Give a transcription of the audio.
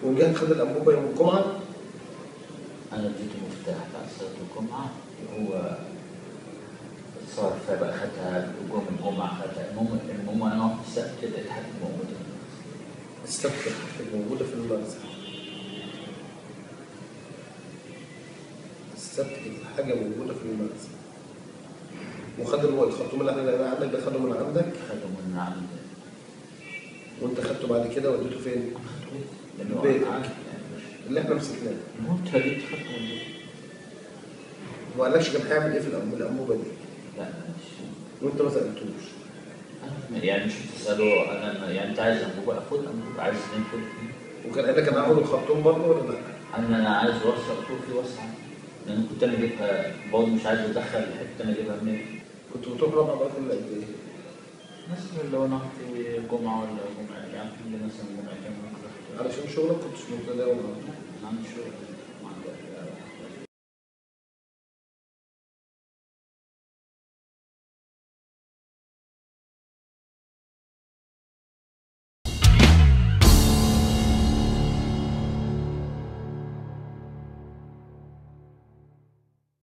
وجه خد الانبوبه يوم الجمعه انا اديته مفتاح بتاع صلاه الجمعه وهو صار فبقى خدها يوم الجمعه خدها المهم المهم انا في السبت لقيت حاجه موجوده السبت كانت موجوده في المخزن السبت كانت حاجه موجوده في المخزن وخد الو- الخرطوم اللي احنا لقيناه عندك ده خده من عندك خدوا من عند وانت خدته بعد كده وديته فين؟ لانه البيت. عارف يعني اللي احنا مسكناه المهم ابتديت خدته من البيت. ما قالكش كان هيعمل ايه في الأنبو- الانبوبه دي لا مش وانت ما سالتوش أنا يعني مش بتساله انا يعني انت عايز انبوبه اخد انبوبه عايز اثنين خد اثنين وكان قال لك انا هاخد الخرطوم برضه ولا لا؟ انا انا عايز اوسع قلت له في وسعه لان كنت انا اجيبها برضه مش عايز ادخل الحته انا اجيبها منين كنت بتروح رابعه بقى كل قد ايه؟ مثلا لو انا في جمعه ولا جمعه يعني كل مثلا جمعتين ممكن أخد. علشان شغلك كنتش متداول معاه عندي شغل